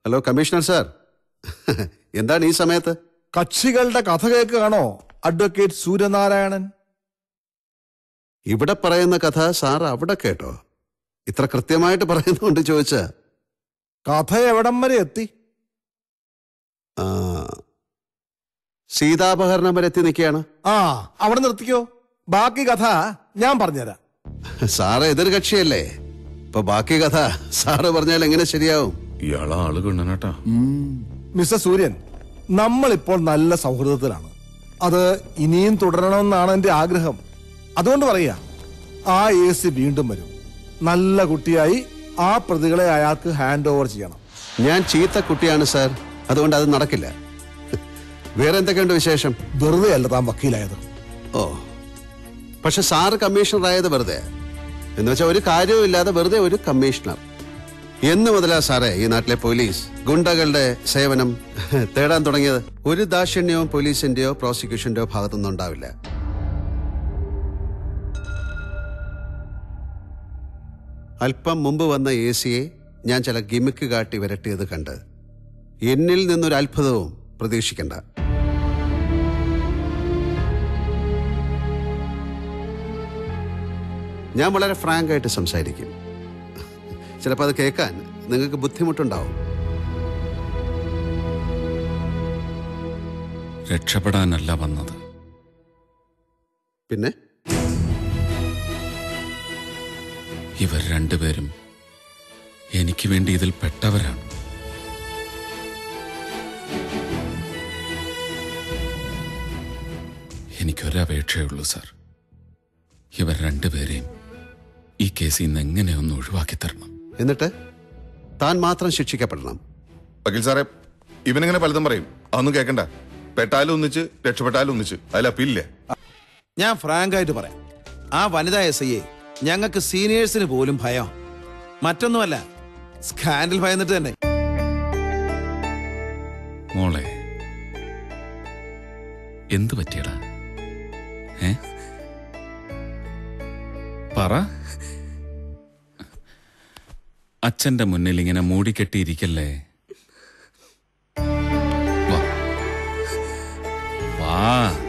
Hello commissioner sir എന്താണ് ഈ സമയത്ത് കക്ഷികളുടെ കഥ കേൾക്കുകയാണോ അഡ്വക്കേറ്റ് സൂര്യനാരായണൻ ഇവിടെ പറയുന്ന കഥ സാർ അവിടെ കേട്ടോ ഇത്ര കൃത്യമായിട്ട് പറയുന്നുകൊണ്ട് ചോദിച്ച കഥ എവിടം വരെ എത്തി സീതാപഹരണം വരെ എത്തി നിൽക്കുകയാണ് ആ അവിടെ നിർത്തിക്കോ ബാക്കി കഥ ഞാൻ പറഞ്ഞുതരാം സാറ് എതിർകക്ഷിയല്ലേ ഇപ്പൊ ബാക്കി കഥ സാറ് പറഞ്ഞാൽ എങ്ങനെ ശരിയാവും ഇയാളെ ആള് കൊണ്ടനട്ടാ മിസ്റ്റർ സൂര്യൻ നമ്മളിപ്പോൾ നല്ല സൗഹൃദത്തിലാണ് അത് ഇനിയും തുടരണമെന്നാണ് എന്റെ ആഗ്രഹം അതുകൊണ്ട് പറയാ ആ എ സി വീണ്ടും വരും നല്ല കുട്ടിയായി ആ പ്രതികളെ അയാൾക്ക് ഹാൻഡ് ഓവർ ചെയ്യണം ഞാൻ ചീത്ത കുട്ടിയാണ് സാർ അതുകൊണ്ട് അത് നടക്കില്ല വേറെ എന്തൊക്കെയുണ്ട് വിശേഷം വെറുതെ അല്ല താൻ വക്കീലായത് ഓ പക്ഷെ സാറ് കമ്മീഷണർ ആയത് വെറുതെ എന്ന് വെച്ചാൽ ഒരു കാര്യവും ഇല്ലാതെ വെറുതെ ഒരു കമ്മീഷണർ എന്ന് മുതലാ സാറേ ഈ നാട്ടിലെ പോലീസ് ഗുണ്ടകളുടെ സേവനം തേടാൻ തുടങ്ങിയത് ഒരു ദാക്ഷിണ്യവും പോലീസിന്റെയോ പ്രോസിക്യൂഷന്റെയോ ഭാഗത്തുനിന്നും ഉണ്ടാവില്ല അല്പം മുമ്പ് വന്ന എ സിയെ ഞാൻ ചില ഗിമിക്ക് കാട്ടി വിരട്ടിയത് കണ്ട് എന്നിൽ നിന്നൊരു അത്ഭുതവും പ്രതീക്ഷിക്കണ്ട ഞാൻ വളരെ ഫ്രാങ്ക് ആയിട്ട് സംസാരിക്കും ചിലപ്പോൾ അത് കേൾക്കാൻ നിങ്ങൾക്ക് ബുദ്ധിമുട്ടുണ്ടാവും രക്ഷപ്പെടാനല്ല വന്നത് പിന്നെ ഇവർ രണ്ടുപേരും എനിക്ക് വേണ്ടി ഇതിൽ പെട്ടവരാണ് എനിക്കൊരപേക്ഷയുള്ളൂ സാർ ഇവർ രണ്ടുപേരെയും ഈ കേസിൽ നിന്ന് എങ്ങനെയൊന്ന് ഒഴിവാക്കി തരണം എന്നിട്ട് താൻ മാത്രം ശിക്ഷിക്കപ്പെടണം വക്കീൽ സാറേ ഇവനിങ്ങനെ പലതും പറയും അതൊന്നും കേൾക്കണ്ട പെട്ടാലും ഒന്നിച്ച് രക്ഷപ്പെട്ടാലും ഒന്നിച്ച് അതിൽ അപ്പീലില്ലേ ഞാൻ ഫ്രാങ്ക് ആയിട്ട് പറയാം ആ വനിതാ എസ് ഐയെ ഞങ്ങൾക്ക് സീനിയേഴ്സിന് പോലും ഭയം മറ്റൊന്നുമല്ല സ്കാൻഡിൽ ഭയന്നിട്ട് തന്നെ മോളെ എന്തു പറ്റിയടാ ഏ പറ അച്ഛന്റെ മുന്നിൽ ഇങ്ങനെ മൂടിക്കെട്ടിയിരിക്കല്ലേ വാ. വാ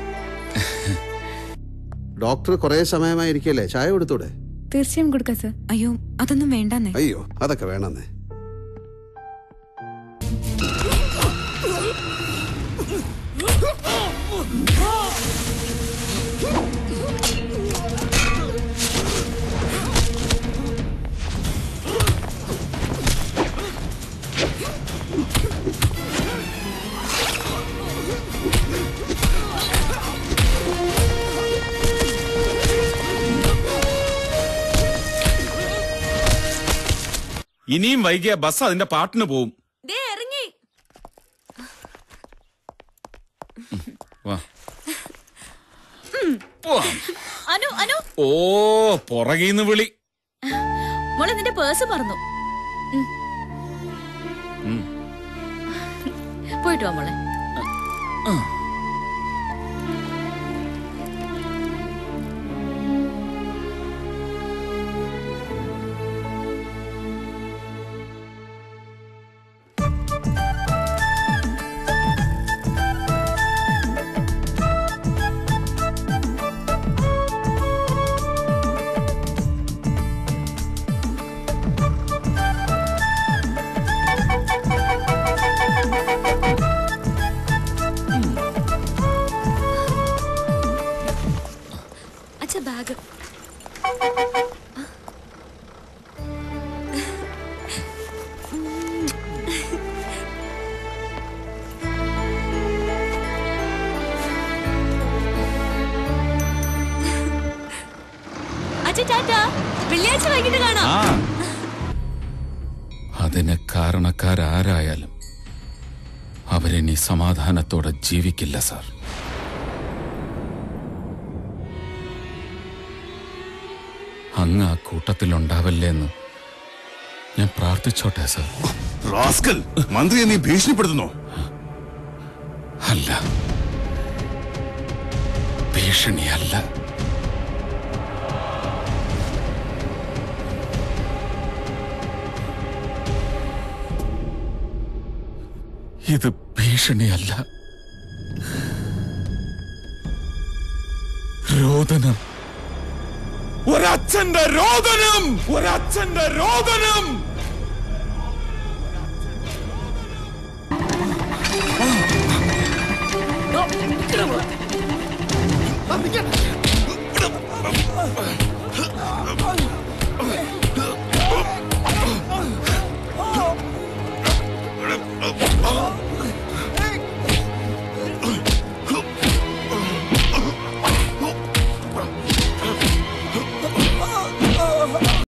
ഡോക്ടർ കുറെ സമയമായി ഇരിക്കല്ലേ ചായ കൊടുത്തൂടെ തീർച്ചയായും കൊടുക്കാം സർ അയ്യോ അതൊന്നും വേണ്ടെന്നേ അയ്യോ അതൊക്കെ വേണമെന്നേ ഇനിയും വൈകിയ ബസ് അതിന്റെ പാട്ടിന് പോവും ഇറങ്ങി വാ വാ. അനു അനു ഓ പുറകീന്ന് വിളി മോളെ നിന്റെ പേഴ്സ് മറന്നു ഉം. ഉം. പോയിട്ട് വാ മോളെ അച്ഛ ബാഗ് അച്ഛ ടാറ്റ വെള്ളിയാഴ്ച വൈകിട്ട് കാണാം ആ അതിന് കാരണക്കാരാരായാലും അവരിനി സമാധാനത്തോടെ ജീവിക്കില്ല സാർ അങ്ങ് ആ കൂട്ടത്തിലുണ്ടാവല്ലേ എന്ന് ഞാൻ പ്രാർത്ഥിച്ചോട്ടെ സാർ റാസ്കൽ മന്ത്രിയെ നീ ഭീഷണിപ്പെടുത്തുന്നു അല്ല ഭീഷണിയല്ല ഇത് ഭീഷണിയല്ല രോദനം ഒരച്ഛന്റെ രോദനം ഒരച്ഛന്റെ രോദനം ആ, നിക്കടാ ഇവിടെ. ആ, നിക്കടാ.